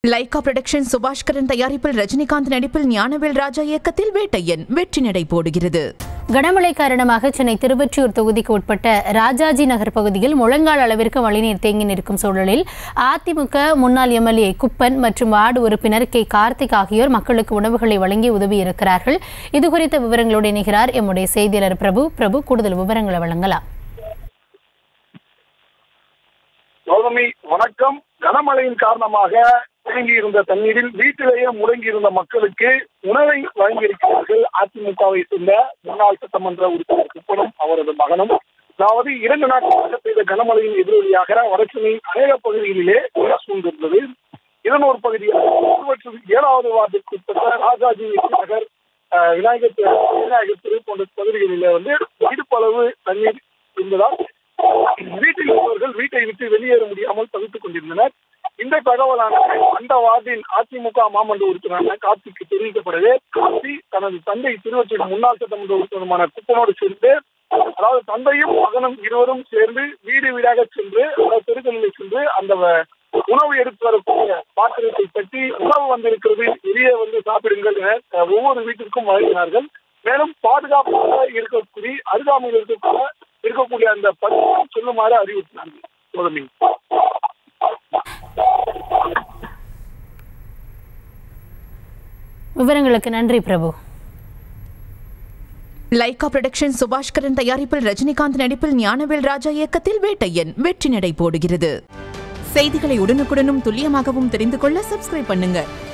Lyca production Subaskaran தயாரிப்பில் ரஜினிகாந்த் நடிப்பில் ஞானவேல் ராஜா இயக்கத்தில் வேட்டையன் வெற்றி நடை போடுகிறது கனமழை காரணமாக சென்னை திருவொற்றியூர் தொகுதிக்கு உட்பட்ட ராஜாஜி நகர் பகுதியில் முழங்கால் அளவிற்கு மழைநீர் தேங்கி நிற்கும் சூழலில் அதிமுக முன்னாள் எம்எல்ஏ குப்பன் மற்றும் வார்டு உறுப்பினர் கே கார்த்திக் ஆகியோர் மக்களுக்கு உணவுகளை வழங்கி உதவியிருக்கிறார்கள் இதுகுறித்த விவரங்களோடு இணைகிறார் எம்முடைய செய்தியாளர் பிரபு பிரபு கூடுதல் விவரங்களை வழங்கலாம் கௌதமி வணக்கம் கனமழையின் காரணமாக தேங்கி இருந்த தண்ணீரில் வீட்டிலேயே முடங்கி இருந்த மக்களுக்கு உணவை வழங்கியிருக்கிறார்கள் அதிமுகவை சேர்ந்த முன்னாள் சட்டமன்ற உறுப்பினர் குப்பனும் அவரது மகனும் அதாவது இரண்டு நாட்களாக பெய்த கனமழையின் எதிரொலியாக வடசென்னையின் அநேக பகுதிகளிலே மழை சூழ்ந்திருந்தது இதன் ஒரு பகுதியாக திருவற்றூர் ஏழாவது வார்டுக்கு உட்பட்ட ராஜாஜி நகர் அஹ், விநாயகர் தெரு, விநாயகர் தெரு போன்ற பகுதிகளிலே வந்து இடுப்பளவு தண்ணீர் இருந்ததால் வீட்டில் இருப்பவர்கள் வீட்டை விட்டு வெளியேற முடியாமல் தவித்துக் கொண்டிருந்தனர் இந்த தகவலானது அந்த வார்டின் அதிமுக மாமன்ற உறுப்பினரான கார்த்திக்கு தெரிவிக்கப்படவே கார்த்தி தனது தந்தை திருவற்றின் முன்னாள் சட்டமன்ற உறுப்பினருமான குப்பனோடு சேர்ந்து அதாவது தந்தையும் மகனும் இருவரும் சேர்ந்து வீடு வீடாக சென்று அதாவது தெருக்களில் சென்று அந்த வ- உணவு எடுத்து வரக்கூடிய பாத்திரத்தை பற்றி உணவு வந்திருக்கிறது வெளியே வந்து சாப்பிடுங்கள் என அஹ், ஒவ்வொரு வீட்டிற்கும் வழங்கினார்கள் மேலும் பாதுகாப்பாக இருக்கக்கூடிய அருகாமையில் இருக்கக்கூடிய இருக்கக்கூடிய அந்த பதிவை சொல்லுமாறு அறிவுறுத்தினார்கள் கௌதமி விவரங்களுக்கு நன்றி பிரபு லைகா புரொடக்ஷன் சுபாஷ்கரன் தயாரிப்பில் ரஜினிகாந்த் நடிப்பில் ஞானவேல் ராஜா இயக்கத்தில் வேட்டையன் வெற்றி நடை போடுகிறது செய்திகளை உடனுக்குடனும் துல்லியமாகவும் தெரிந்து கொள்ள சப்ஸ்கிரைப் பண்ணுங்க